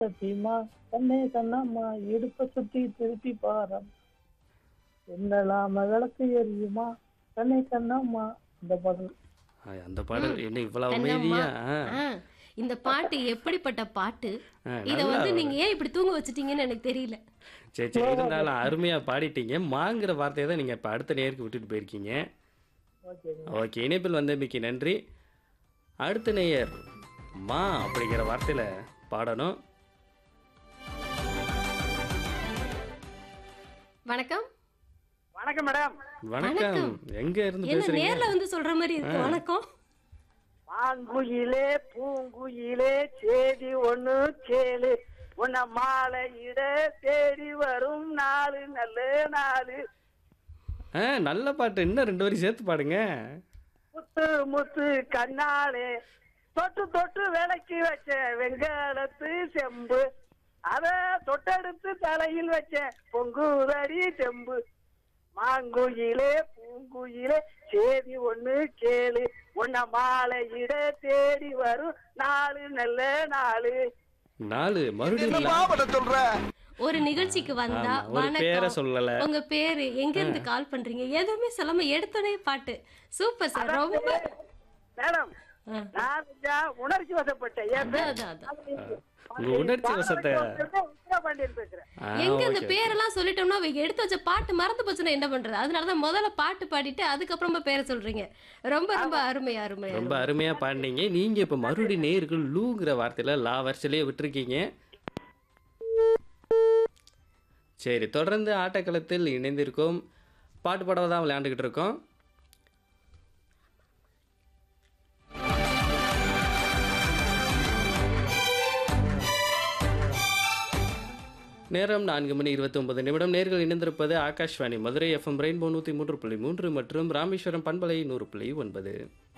சத்தியமா கண்ணே கண்ணம்மா இடுப்ப சுத்தி திருப்பி பாரம் என்னலாம விளக்கு எரியுமா கண்ணே கண்ணம்மா இந்த பாடல் ஆ, அந்த பாடல் என்ன இவ்வளவு கண்ணம்மா. அமைதியா ஆ, ஆ, இந்த பாட்டு எப்படிப்பட்ட பாட்டு ஆ, இத நல்லா வந்து நீங்க ஏன் இப்படி தூங்க வச்சிட்டீங்கன்னு எனக்கு தெரியல சரி சரி இருந்தாலும் அருமையா பாடிட்டீங்க மாங்கிற வார்த்தையை தான் நீங்க இப்ப அடுத்த நேருக்கு விட்டுட்டு போயிருக்கீங்க ஓகேங்க ஓகே இணைப்பில் வந்தமைக்கு நன்றி அடுத்த நேயர் மா அப்படிங்கிற வார்த்தையில பாடணும் வணக்கம் வணக்கம் மேடம் வணக்கம் எங்க இருந்து என்ன பேசுறீங்க நேர்ல வந்து சொல்ற மாதிரி இருக்கு வணக்கம் மாங்குயிலே பூங்குயிலே சேதி ஒண்ணு கேளு உன்னை மாலையிட தேடி வரும் நாலு நல்ல நாலு ஆ நல்ல பாட்டு இன்னும் ரெண்டு வரி சேர்த்து பாடுங்க முத்து முத்து கண்ணாலே தொட்டு தொட்டு விளக்கி வச்ச வெங்காலத்து செம்பு அத தொட்டெடுத்து தலையில் வச்ச பொங்குதடி செம்பு மாங்குயிலே பூங்குயிலே சேதி ஒண்ணு கேளு உன்னை மாலையிட தேடி வரும் நாலு நல்ல நாலு நாலு மறுபடியும் ஒரு நிகழ்ச்சிக்கு வந்தா ஆமா, ஒரு பேரை வணக்கம் சொல்லல உங்க பேரு எங்க இருந்து கால் பண்றீங்க எதுவுமே சொல்லாம எடுத்தோடனே பாட்டு சூப்பர் சார் ரொம்ப மேடம் ஆ. நான் கொஞ்சம் உணர்ச்சி வசப்பட்டேன் என் அதான், பேர் அதான், அதான். உங்க உணர்ச்சி வசத்தை பாண்டியன் பேசுறேன் ஆ, எங்க அந்த okay. பேரெல்லாம் சொல்லிட்டோம்னா அவங்க எடுத்து வச்ச பாட்டு மறந்து போச்சுன்னா என்ன பண்றது அதனாலதான் முதல்ல பாட்டு பாடிட்டு அதுக்கப்புறமா பேரை சொல்றீங்க ரொம்ப ரொம்ப அருமை அருமை ரொம்ப அருமையா பாடினீங்க நீங்க இப்ப மறுபடியும் நேர்கள் லூங்கிற வார்த்தையில லா வரிசையிலே விட்டுருக்கீங்க சரி தொடர்ந்து ஆட்டக்களத்தில் இணைந்திருக்கோம் பாட்டு பாடவை தான் விளையாண்டுக்கிட்டு இருக்கோம் நேரம் நான்கு மணி இருபத்தி ஒன்பது நிமிடம் நேர்கள் இணைந்திருப்பது ஆகாஷ்வாணி மதுரை எஃப்எம் ரெயின்போ நூற்றி மூன்று புள்ளி மூன்று மற்றும் ராமேஸ்வரம் பண்பலை நூறு புள்ளி ஒன்பது